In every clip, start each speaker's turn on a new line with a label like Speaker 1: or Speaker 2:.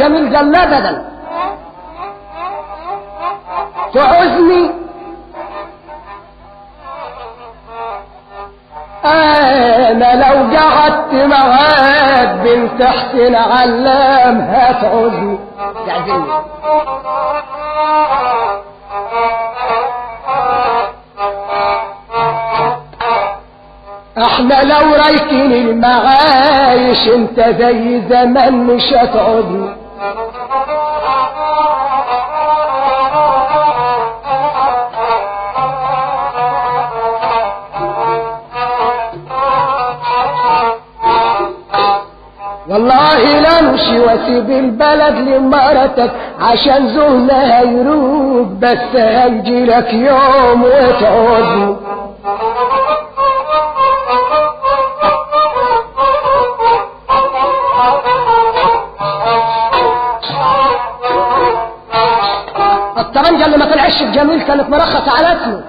Speaker 1: جميل قال لا ابدا تعوزني انا لو قعدت معاك بنت حسين علام هتعوزني تعزمني احنا لو رايكين المعايش انت زي زمان مش هتعودني والله لا امشي واسيب البلد لمرتك عشان زهنا هيروق بس هيجي لك يوم وتعودني الطرنجة اللي ما طلعش الجميل كانت مرخصة على اسمه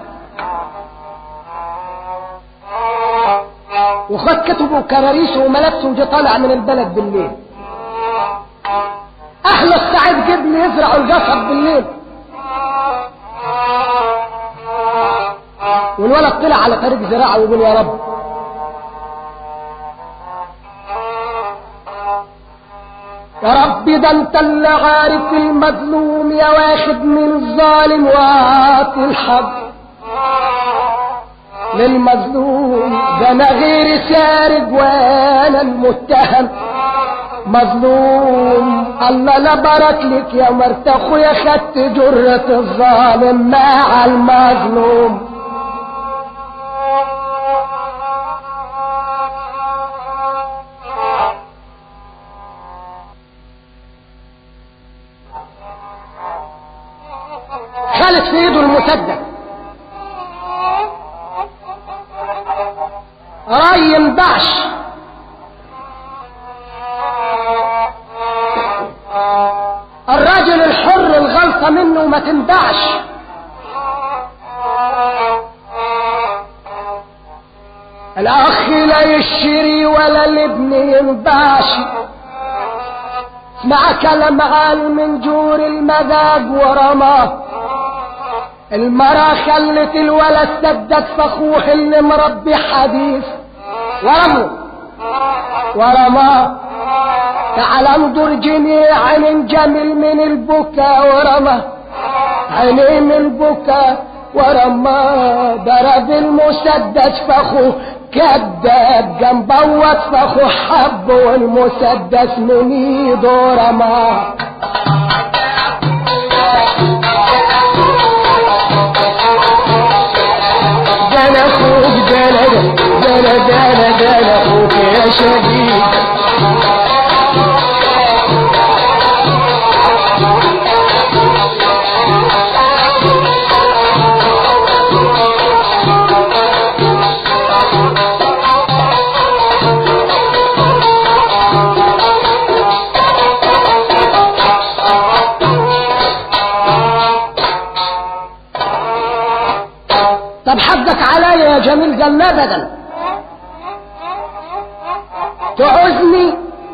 Speaker 1: وخد كتبه وكراريسه وملابسه وجه طالع من البلد بالليل احلى السعيد جبن يزرعوا القصب بالليل والولد طلع على طريق زراعه ويقول يا رب يا رب ده انت اللي عارف المظلوم يا واخد من الظالم وعاطي الحق للمظلوم ده انا غير سارق وانا المتهم مظلوم الله لا بارك لك يا مرت اخويا خدت جرة الظالم مع المظلوم خالد في ايده المسدس راي ينبعش الراجل الحر الغلطة منه ما تنبعش الاخ لا يشتري ولا الابن ينبعش اسمع كلام عالم من جور المذاق ورماه المرا خلت الولد سدد فخوه اللي مربي حديث ورمه ورماه تعال انظر جميع عين جميل من البكا ورماه عينيه من البكا ورماه ضرب المسدس فخوه كذاب جنبوت فخوه حب والمسدس من ايده رماه انا اخوك دانا دانا دانا دانا اخوك يا شديد طب حقك عليا يا جميل قال لا ابدا تعوزني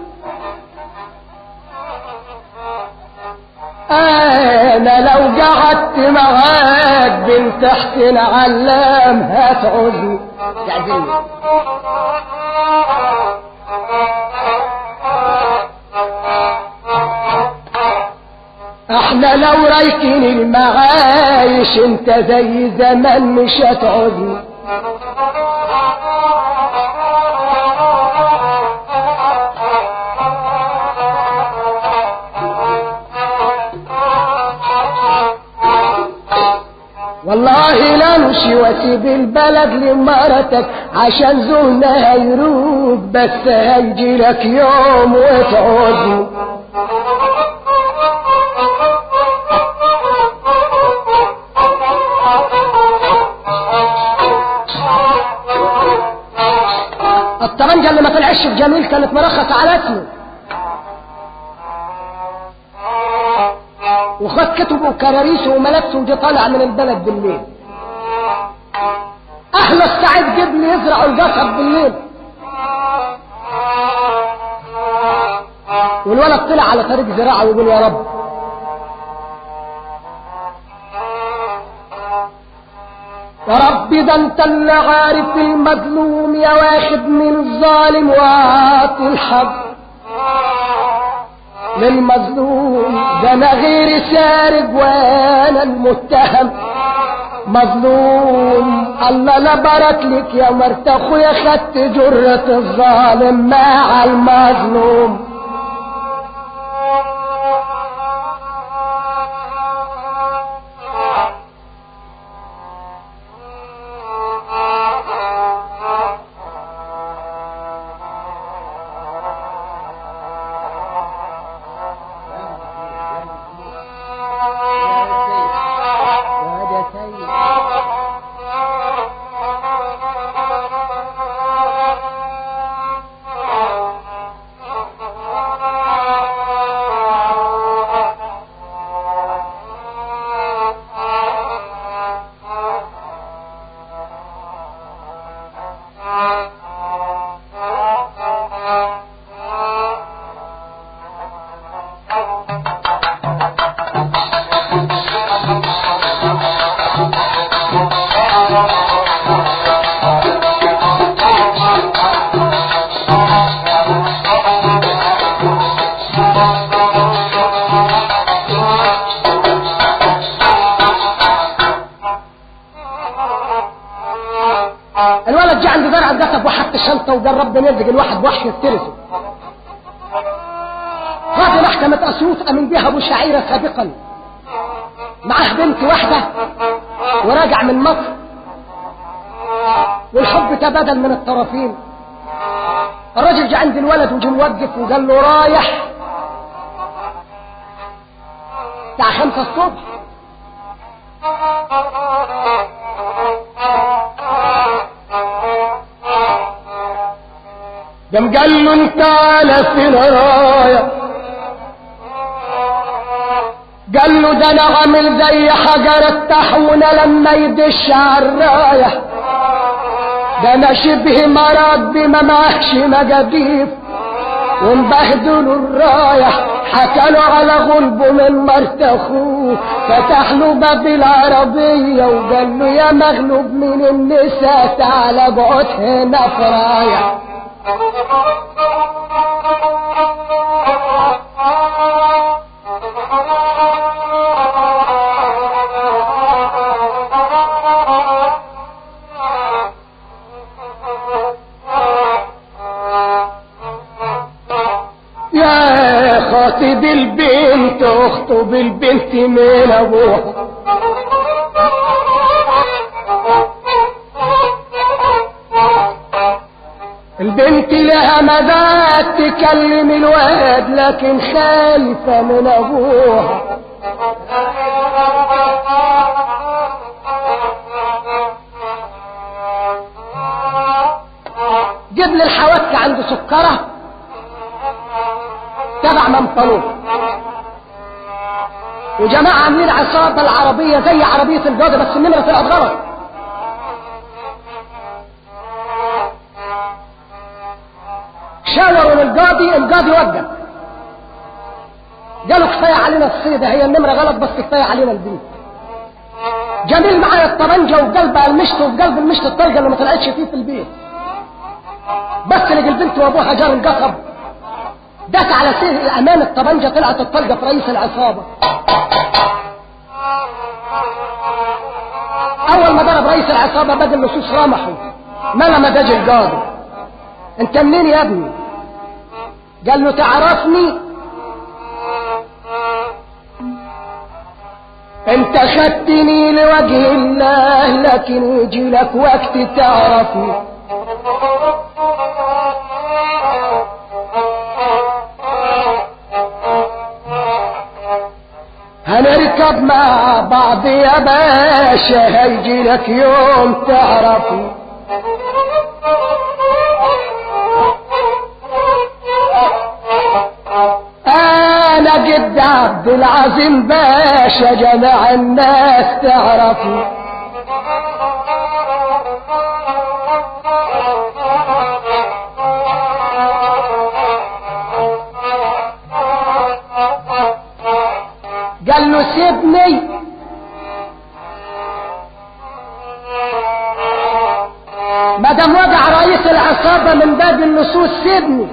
Speaker 1: انا لو قعدت معاك بنت حسين علام هتعوزني تعزمني احنا لو رايكين المعايش انت زي زمان مش هتعوزني والله لا امشي واسيب البلد لمرتك عشان زهنا هيروق بس هيجي لك يوم وتعوزني الطرنجة اللي ما طلعش بجميل كانت مرخصة على اسمه وخد كتبه وكراريسه وملابسه وجه طالع من البلد بالليل احلى السعيد جبن يزرعوا القصب بالليل والولد طلع على طريق زراعة ويقول يا رب يا رب ده انت اللي عارف المظلوم يا واخد من الظالم واعطي الحق للمظلوم ده انا غير سارق وانا المتهم مظلوم الله لا بارك لك يا مرت اخويا خدت جرة الظالم مع المظلوم الولد جه عند زرع القصب وحط الشنطه وقال ربنا يرزق الواحد بوحش يفترسه قاضي محكمة أسيوط أمن بها أبو شعيرة سابقا معاه بنت واحدة وراجع من مصر والحب تبادل من الطرفين الراجل جه عند الولد وجه موقف وقال له رايح الساعة خمسة الصبح قام قال له انت على فين رايح قال له ده انا عامل زي حجر الطاحونه لما يدش على الرايح ده انا شبه مرض بما معهش مجاديف ومبهدلوا الرايح حكاله على غلبه من مرت اخوه فتح له باب العربية وقال له يا مغلوب من النساء تعالى اقعد هنا في رايح يا خاطب البنت اخطب البنت من ابوها البنت لها مدات تكلم الواد لكن خايفة من ابوها جيب لي الحواك عند سكره تبع منطلوب وجماعة عاملين عصابة العربية زي عربية الجودة بس النمرة طلعت غلط شاوروا للقاضي القاضي وقف قالوا كفاية علينا الصيدة هي النمرة غلط بس كفاية علينا البنت جميل معايا الطبنجة وقلبها المشط وفي قلب المشط الطلقة اللي ما طلعتش فيه في البيت بس لقى البنت وابوها جار القصب داس على سير الأمام الطبنجة طلعت الطلقة في رئيس العصابة أول ما ضرب رئيس العصابة بدل اللصوص رمحوا ملا مداج القاضي أنت منين يا ابني؟ قال له تعرفني؟ أنت خدتني لوجه الله لكن يجي لك وقت تعرفني هنركب مع بعض يا باشا هيجي لك يوم تعرفني انا جد عبد العظيم باشا جمع الناس تعرفني ما دام وجع رئيس العصابة من باب النصوص سيبني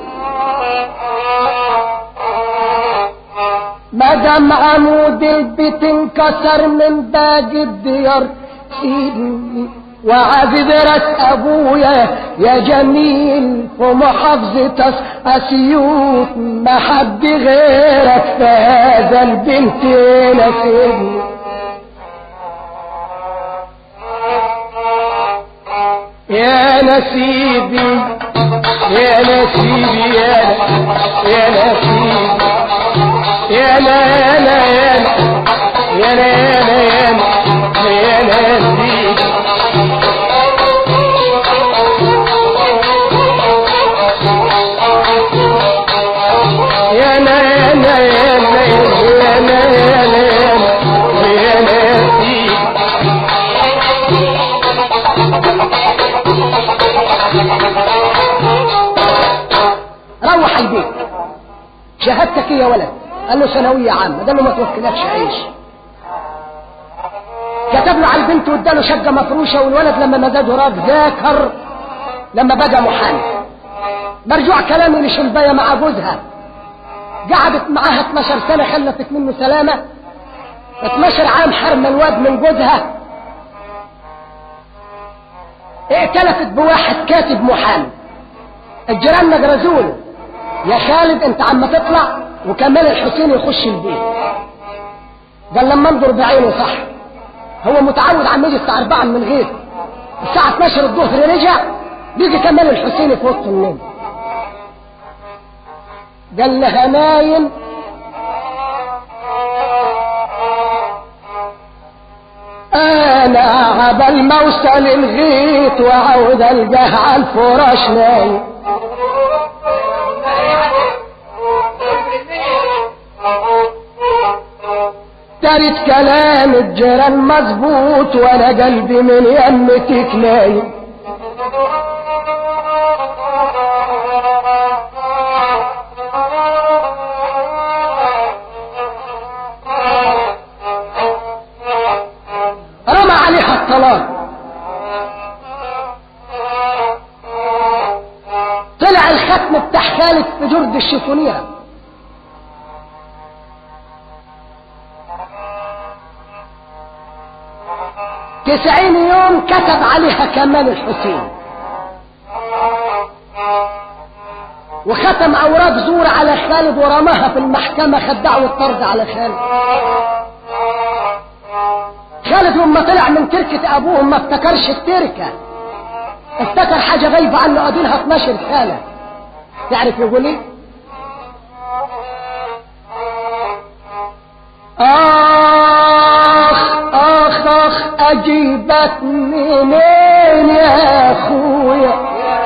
Speaker 1: ما دام عمود البيت انكسر من باقي الديار سيبني وعذرت ابويا يا جميل في محافظة اسيوط ما حد غيرك في هذا البنت نسيبني يا نسيبي يا نسيبي يا يا نسيبي يا لا يا لا يا لا يا لا يا لا يا لا يا نسيبي يا لا يا لا يا لا يا لا يا لا يا لا نسيبي روح البيت شهادتك ايه يا ولد قال له ثانوية عامة قال له ما توكلكش عيش كتب له على البنت واداله شقة مفروشة والولد لما مزاجه راق ذاكر لما بقى محامي مرجوع كلامي لشلباية مع جوزها قعدت معاها 12 سنة خلفت منه سلامة 12 عام حرم الواد من جوزها ائتلفت بواحد كاتب محامي الجيران نجرزوله يا خالد انت عم تطلع وكمال الحسين يخش البيت قال لما انظر بعينه صح هو متعود عم يجي الساعة 4 من الغيط الساعة 12 الظهر رجع بيجي كمال الحسين في وسط النوم قال لها نايم انا عبل ما اوصل الغيط واعود القاه على الفراش نايم دارت كلام الجيران مظبوط وانا قلبي من يمتك نايم رمى عليها الطلاق طلع الختم بتاع خالد في جرد الشيفونيره تسعين يوم كتب عليها كمال الحسين وختم اوراق زور على خالد ورماها في المحكمة خد دعوة طرد على خالد خالد لما طلع من تركة ابوه ما افتكرش التركة افتكر حاجة غايبة عنه قادلها 12 سنة تعرف يقول ايه اخ اخ اخ اجيبك منين يا اخويا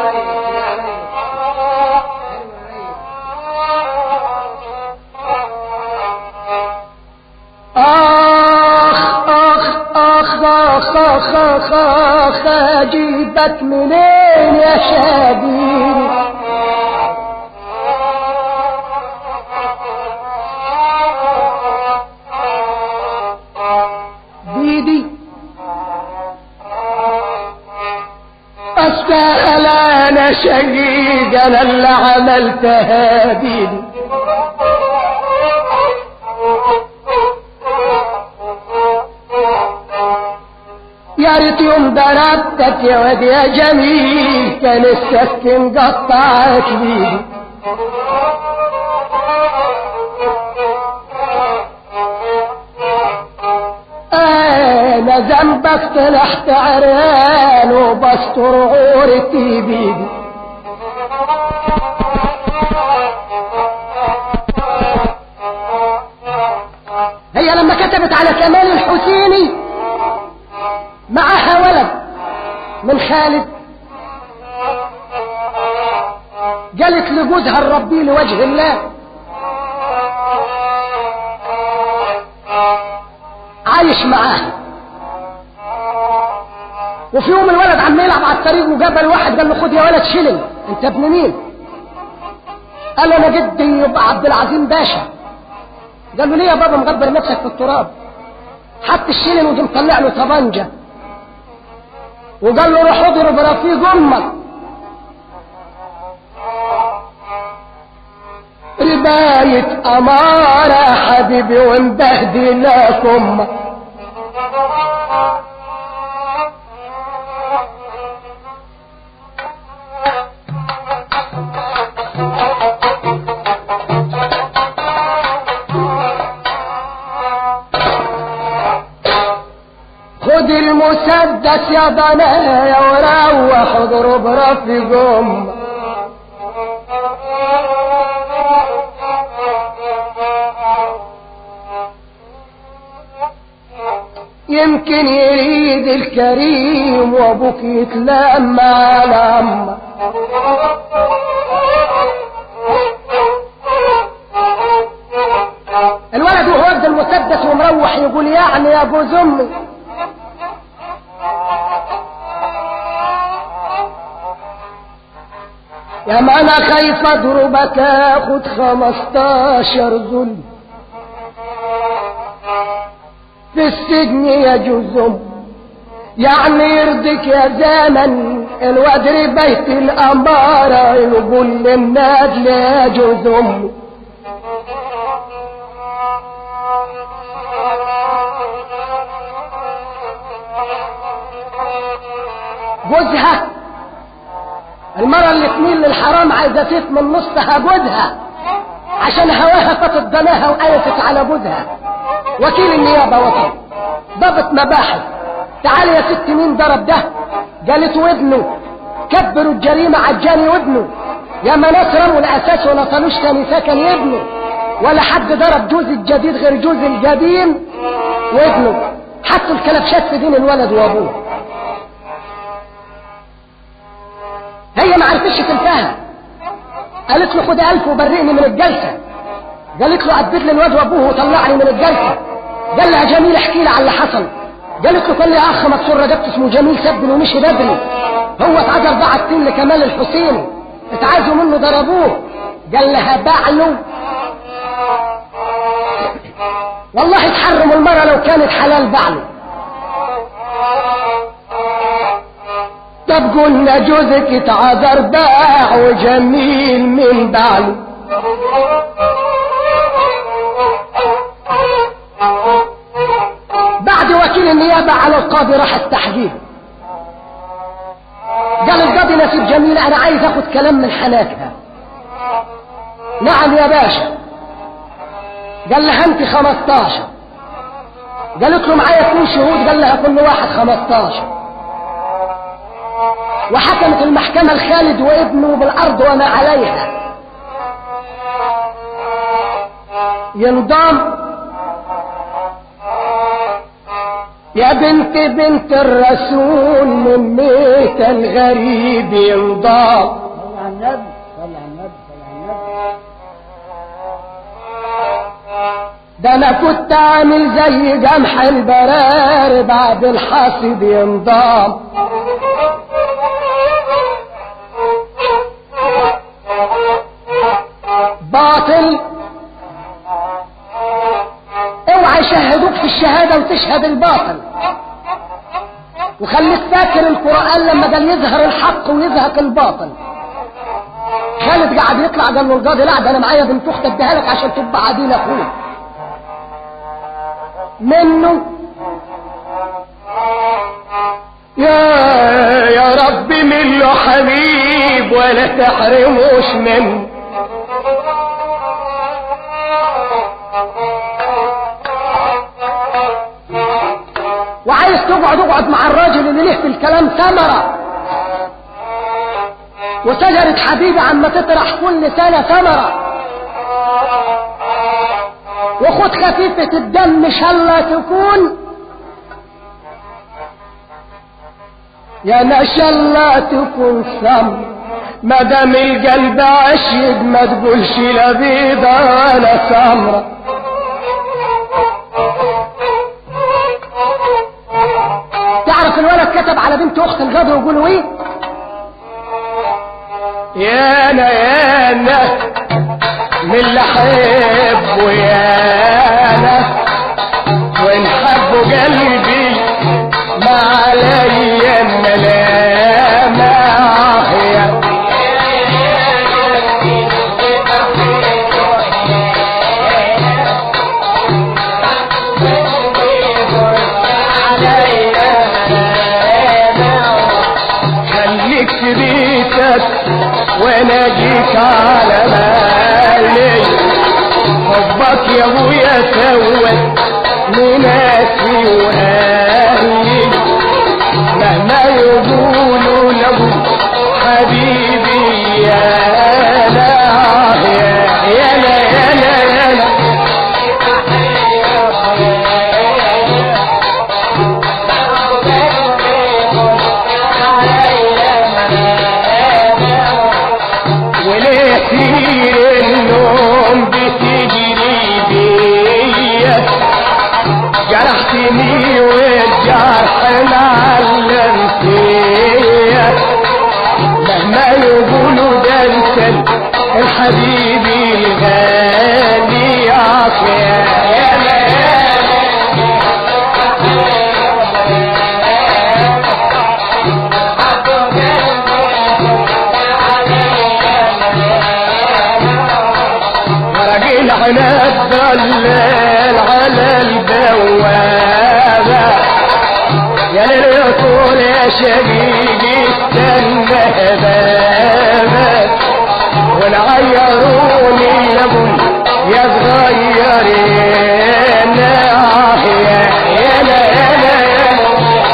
Speaker 1: اخ اخ اخ اخ اخ اخ اخ اجيبك منين يا شبيبي بيدي استاهل انا شقيق انا اللي عملتها بيدي يا ريت يوم ضربتك يا واد يا جميل كان السكن قطعت بيدي انا ذنبك طلعت عريان وبستر عورتي بيدي هي لما كتبت على كمال الحسيني معها ولد من خالد قالت لجوزها الربي لوجه الله عايش معاها وفي يوم الولد عم يلعب على الطريق وقابل واحد قال له خد يا ولد شلل انت ابن مين قال له انا جدي يبقى عبد العظيم باشا قال له ليه يا بابا مغبر نفسك في التراب حط الشلل ودي مطلع له طبنجه وقال له روح اضرب رفيق امك رباية أمارة حبيبي ومبهدلك أمك خد المسدس يا ضنايا وروح اضرب رفيق امك يمكن يريد الكريم وابوك يتلام على امك الولد وهو واخد المسدس ومروح يقول يعني يا ابو زمي يا ما انا خايف اضربك اخد خمستاشر ظلم في السجن يا جزم يعني يرضيك يا زمن الودر بيت الأمارة يقول للنادل يا جزم جوزها المرة اللي تميل للحرام عايزة تتمن نصها جوزها عشان هواها فاتت ضناها وقيست على جوزها وكيل النيابة وكيل ضابط مباحث تعالي يا ست مين ضرب ده قالت وابنه كبروا الجريمة عجاني وابنه يا ما ناس رموا الأساس ولا طالوش تاني سكن ابنه ولا حد ضرب جوز الجديد غير جوز القديم وابنه حطوا الكلبشات في دين الولد وابوه هي ما عرفتش تنتهى قالت له خد ألف وبرئني من الجلسة قالت له عدد لي الواد وابوه وطلعني من الجلسة قال لها جميل احكي لي على اللي حصل قالت له كان لي اخ مكسور رقبته اسمه جميل سبل ومشي بدري هو اتعجل بعت لكمال الحسيني اتعازوا منه ضربوه قال لها باع له والله تحرم المرأة لو كانت حلال باع له طب قلنا جوزك اتعذر باع وجميل من بعله بعد وكيل النيابة على القاضي راح التحقيق قال القاضي نسيب جميل انا عايز اخد كلام من حناكها نعم يا باشا قال لها انت خمستاشر قالت له معايا اثنين شهود قال لها كل واحد خمستاشر وحكمت المحكمة الخالد وابنه بالارض وما عليها ينضم يا بنت بنت الرسول من ميت الغريب ينضم
Speaker 2: صلى على النبي صلى على النبي صلى على النبي
Speaker 1: ده انا كنت عامل زي جمح البرار بعد الحصد ينضم باطل اوعى يشهدوك في الشهادة وتشهد الباطل وخليك فاكر القرآن لما قال يظهر الحق ويزهق الباطل خالد قاعد يطلع قال له القاضي لا ده انا معايا بنت اخت اديها لك عشان تبقى عديل اخوك منه يا يا رب من له حبيب ولا تحرموش منه وعايز تقعد اقعد مع الراجل اللي له في الكلام ثمرة وشجرة حبيبي عما تطرح كل سنة ثمرة وخد خفيفة الدم ان شاء الله تكون يا ما شاء الله تكون سمر ما دام القلب عشق ما تقولش لا بيضة ولا سمرة تعرف الولد كتب على بنت اخت الغدر ويقولوا ايه يا انا يا انا من اللي احبه يا انا وان حبه قلبي ما عليا الملاك وانا جيت على بالي حبك يا ابويا سوت مناسي واهلي مهما يقولوا له حبيبي يا لا يا يا لا يا لا يا لا وليه كتير النوم بتجري بيا جرحتني والجرح معلم فيا مهما يقولوا ده انت الحبيب الغالي عافية يا راجل عناد ضلال على البوابة يا للرسول يا شقيقي استنى بابك ونعيروني يا ابو يا صغيرين آه يا يا لا يا لا يا لا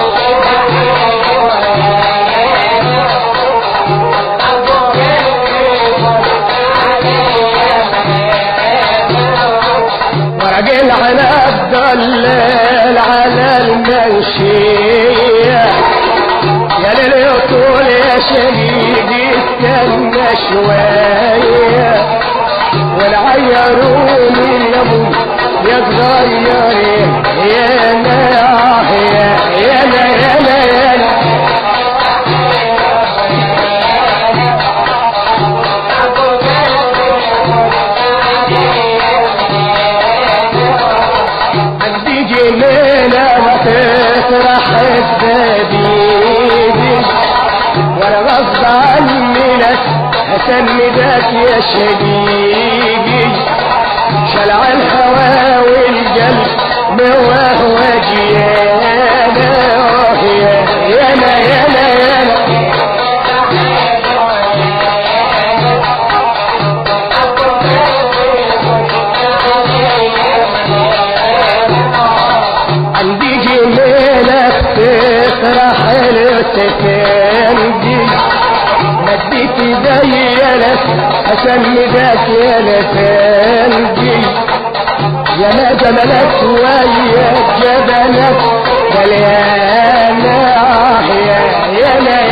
Speaker 1: ورجل على الضلال على المنشية يا لليطول يا شهيدي استنى شوية والعيروني يا ابو يا صغيرين يا لا يا يا لا يا لا يا لا عندي جنينة ما تطرح الزبيبي وانا غصب عني ناس هسندك يا شقيقي شلع الهوى والقلب وهو جيانا يا يانا يانا يانا عندي جميلة تطرح السكندي مديت زي ناس اسندك يا لفندي يا ما جملك ويا جبلك مليانة آه يا يا لا